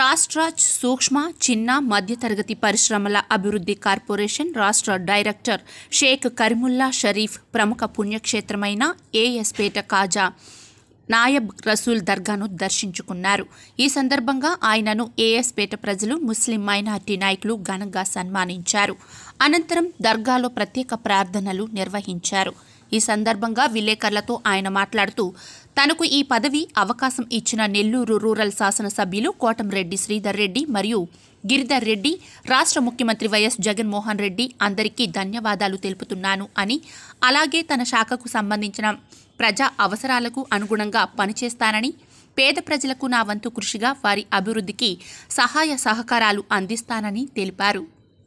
రాష్ట్ర సూక్ష్మ చిన్న మధ్యతరగతి పరిశ్రమల అభివృద్ధి కార్పొరేషన్ రాష్ట్ర డైరెక్టర్ షేక్ కరిముల్లా షరీఫ్ ప్రముఖ పుణ్యక్షేత్రమైన ఏఎస్పేట కాజా నాయబ్ రసూల్ దర్గాను దర్శించుకున్నారు ఈ సందర్భంగా ఆయనను ఏఎస్పేట ప్రజలు ముస్లిం మైనార్టీ నాయకులు ఘనంగా సన్మానించారు అనంతరం దర్గాలో ప్రత్యేక ప్రార్థనలు నిర్వహించారు ఈ సందర్భంగా విలేకరులతో ఆయన మాట్లాడుతూ తనకు ఈ పదవి అవకాశం ఇచ్చిన నెల్లూరు రూరల్ శాసనసభ్యులు కోటంరెడ్డి శ్రీధర్ రెడ్డి మరియు గిరిధర్ రెడ్డి రాష్ట్ర ముఖ్యమంత్రి వైఎస్ జగన్మోహన్ రెడ్డి అందరికీ ధన్యవాదాలు తెలుపుతున్నాను అని అలాగే తన శాఖకు సంబంధించిన ప్రజా అవసరాలకు అనుగుణంగా పనిచేస్తానని పేద ప్రజలకు నా వంతు కృషిగా వారి అభివృద్ధికి సహాయ సహకారాలు అందిస్తానని తెలిపారు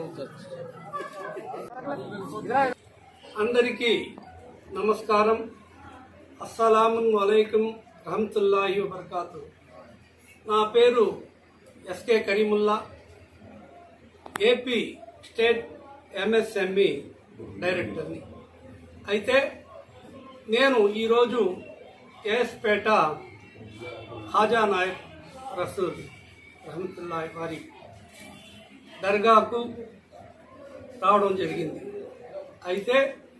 అందరికీ నమస్కారం అస్సలాము అలైకుం రహమతుల్లాహి వబర్కాతు నా పేరు SK Karimulla AP state MSME డైరెక్టర్ని అయితే నేను ఈరోజు ఏఎస్పేట ఖాజా నాయక్ రసూల్ రహమతుల్లాహి వారి దర్గాకు రావడం జరిగింది అయితే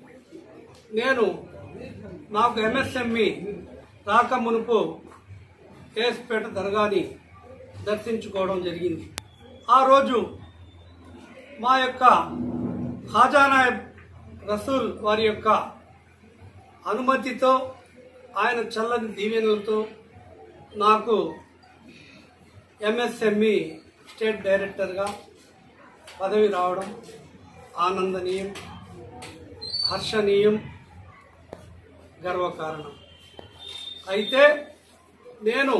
నేను నాకు ఎంఎస్ఎంఈ రాక మునుపు కేఎస్పేట దర్గాని దర్శించుకోవడం జరిగింది ఆ రోజు మా యొక్క ఖాజానాయబ్ రసూల్ వారి యొక్క అనుమతితో ఆయన చల్లని దీవెనలతో నాకు ఎంఎస్ఎంఈ స్టేట్ డైరెక్టర్గా పదవి రావడం ఆనందనీయం హర్షణీయం గర్వకారణం అయితే నేను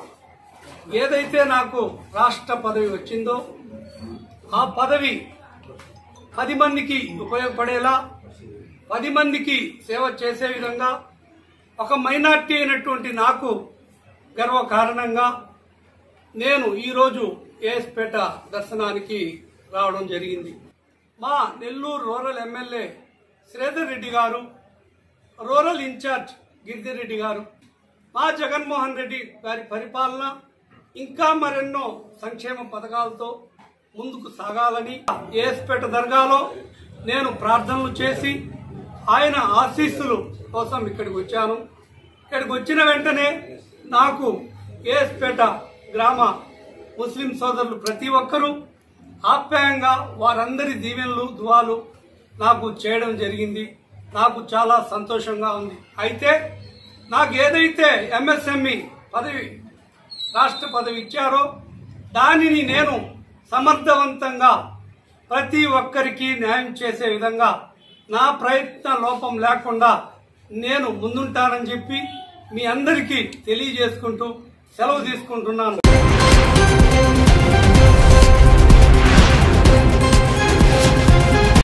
ఏదైతే నాకు రాష్ట్ర పదవి వచ్చిందో ఆ పదవి పది మందికి ఉపయోగపడేలా పది మందికి సేవ చేసే విధంగా ఒక మైనార్టీ అయినటువంటి నాకు గర్వ కారణంగా నేను ఈరోజు ఏఎస్పేట దర్శనానికి రావడం జరిగింది మా నెల్లూరు రూరల్ ఎమ్మెల్యే శ్రీధర్ రెడ్డి గారు రూరల్ ఇన్ఛార్జ్ గిరిధర్ రెడ్డి గారు మా జగన్మోహన్ రెడ్డి గారి పరిపాలన ఇంకా మరెన్నో సంక్షేమ పథకాలతో ముందుకు సాగాలని ఏఎస్పేట దర్గాలో నేను ప్రార్థనలు చేసి ఆయన ఆశీస్సులు కోసం ఇక్కడికి వచ్చాను ఇక్కడికి వచ్చిన వెంటనే నాకు ఏఎస్పేట గ్రామ ముస్లిం సోదరులు ప్రతి ఒక్కరూ ఆప్యాయంగా వారందరి దీవెనలు దువాలు నాకు చేయడం జరిగింది నాకు చాలా సంతోషంగా ఉంది అయితే నాకు ఏదైతే ఎంఎస్ఎంఈ పదవి రాష్ట్ర పదవి ఇచ్చారో దానిని నేను సమర్థవంతంగా ప్రతి ఒక్కరికి న్యాయం చేసే విధంగా నా ప్రయత్న లోపం లేకుండా నేను ముందుంటానని చెప్పి మీ అందరికీ తెలియజేసుకుంటూ సెలవు తీసుకుంటున్నాను